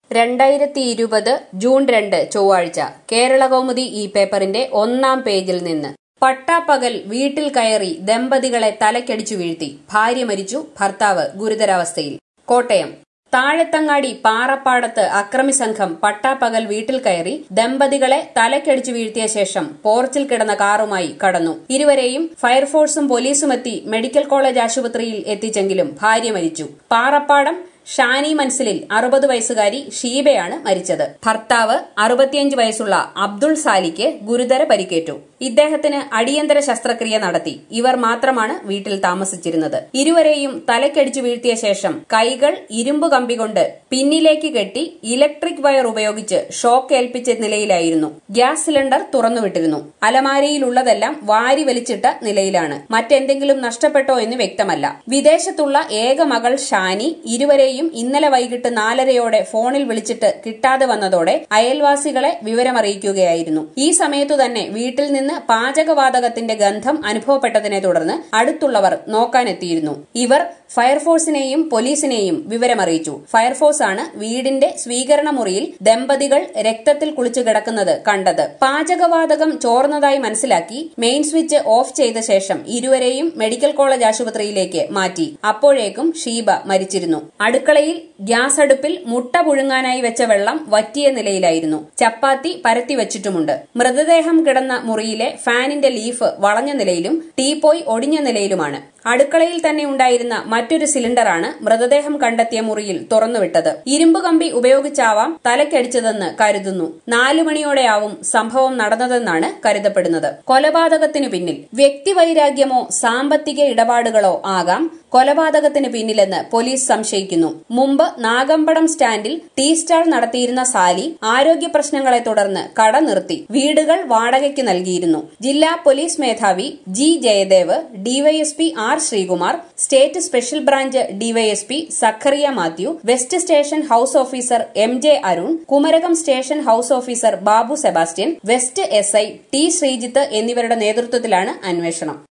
രണ്ടായിരത്തി ഇരുപത് ജൂൺ രണ്ട് ചൊവ്വാഴ്ച കേരളകൗമുദി ഈ പേപ്പറിന്റെ ഒന്നാം പേജിൽ നിന്ന് പട്ടാപ്പകൽ വീട്ടിൽ കയറി ദമ്പതികളെ തലക്കടിച്ചു വീഴ്ത്തി ഭാര്യ മരിച്ചു ഭർത്താവ് ഗുരുതരാവസ്ഥയിൽ കോട്ടയം താഴത്തങ്ങാടി പാറപ്പാടത്ത് അക്രമി സംഘം പട്ടാപ്പകൽ വീട്ടിൽ കയറി ദമ്പതികളെ തലക്കടിച്ചു വീഴ്ത്തിയ ശേഷം പോർച്ചിൽ കിടന്ന കാറുമായി കടന്നു ഇരുവരെയും ഫയർഫോഴ്സും പോലീസുമെത്തി മെഡിക്കൽ കോളേജ് ആശുപത്രിയിൽ എത്തിച്ചെങ്കിലും ഭാര്യ മരിച്ചു പാറപ്പാടം ഷാനി മൻസിലിൽ അറുപത് വയസ്സുകാരി ഷീബയാണ് മരിച്ചത് ഭർത്താവ് അറുപത്തിയഞ്ച് വയസ്സുള്ള അബ്ദുൾ സാലിക്ക് ഗുരുതര പരിക്കേറ്റു ഇദ്ദേഹത്തിന് അടിയന്തര ശസ്ത്രക്രിയ നടത്തി ഇവർ മാത്രമാണ് വീട്ടിൽ താമസിച്ചിരുന്നത് ഇരുവരെയും തലക്കടിച്ചു വീഴ്ത്തിയ ശേഷം കൈകൾ ഇരുമ്പ് കമ്പി കൊണ്ട് പിന്നിലേക്ക് കെട്ടി ഇലക്ട്രിക് വയർ ഉപയോഗിച്ച് ഷോക്ക് ഏൽപ്പിച്ച നിലയിലായിരുന്നു ഗ്യാസ് സിലിണ്ടർ തുറന്നുവിട്ടിരുന്നു അലമാരയിലുള്ളതെല്ലാം വാരി വലിച്ചിട്ട നിലയിലാണ് മറ്റെന്തെങ്കിലും നഷ്ടപ്പെട്ടോ എന്ന് വ്യക്തമല്ല വിദേശത്തുള്ള ഏക മകൾ ഷാനി ഇരുവരെയും ഇന്നലെ വൈകിട്ട് നാലരയോടെ ഫോണിൽ വിളിച്ചിട്ട് കിട്ടാതെ വന്നതോടെ അയൽവാസികളെ വിവരമറിയിക്കുകയായിരുന്നു ഈ സമയത്തു തന്നെ വീട്ടിൽ നിന്ന് പാചകവാതകത്തിന്റെ ഗന്ധം അനുഭവപ്പെട്ടതിനെ തുടർന്ന് അടുത്തുള്ളവർ നോക്കാനെത്തിയിരുന്നു ഇവർ ഫയർഫോഴ്സിനെയും പോലീസിനെയും വിവരമറിയിച്ചു ഫയർഫോഴ്സ് ആണ് വീടിന്റെ സ്വീകരണ മുറിയിൽ ദമ്പതികൾ രക്തത്തിൽ കുളിച്ചു കിടക്കുന്നത് കണ്ടത് പാചകവാതകം ചോർന്നതായി മനസ്സിലാക്കി മെയിൻ സ്വിച്ച് ഓഫ് ചെയ്ത ശേഷം ഇരുവരെയും മെഡിക്കൽ കോളേജ് ആശുപത്രിയിലേക്ക് മാറ്റി അപ്പോഴേക്കും ഷീബ മരിച്ചിരുന്നു അടുക്കളയിൽ ഗ്യാസ് അടുപ്പിൽ മുട്ട പുഴുങ്ങാനായി വെച്ച വെള്ളം വറ്റിയ നിലയിലായിരുന്നു ചപ്പാത്തി പരത്തി വെച്ചിട്ടുമുണ്ട് മൃതദേഹം കിടന്ന മുറിയിലെ ഫാനിന്റെ ലീഫ് വളഞ്ഞ നിലയിലും ടീപ്പോയ് ഒടിഞ്ഞ നിലയിലുമാണ് അടുക്കളയിൽ തന്നെ ഉണ്ടായിരുന്ന മറ്റൊരു സിലിണ്ടറാണ് മൃതദേഹം കണ്ടെത്തിയ മുറിയിൽ തുറന്നുവിട്ടത് ഇരുമ്പ് കമ്പി ഉപയോഗിച്ചാവാം തലക്കടിച്ചതെന്ന് കരുതുന്നു നാലു മണിയോടെയാവും സംഭവം നടന്നതെന്നാണ് കരുതപ്പെടുന്നത് കൊലപാതകത്തിനു പിന്നിൽ വ്യക്തിവൈരാഗ്യമോ സാമ്പത്തിക ഇടപാടുകളോ ആകാം കൊലപാതകത്തിന് പിന്നിലെന്ന് പോലീസ് സംശയിക്കുന്നു മുമ്പ് നാഗമ്പടം സ്റ്റാൻഡിൽ ടീ സ്റ്റാൾ നടത്തിയിരുന്ന സാലി ആരോഗ്യ പ്രശ്നങ്ങളെ തുടർന്ന് കട നിർത്തി വീടുകൾ വാടകയ്ക്ക് നൽകിയിരുന്നു ജില്ലാ പോലീസ് മേധാവി G Jayadev DYSP R Sreekumar state special branch DYSP Zacharia Mathew west station house officer M J Arun Kumarakom station house officer Babu Sebastian west S I T Sreejith എന്നിവരുടെ നേതൃത്വത്തിലാണ് അന്വേഷണം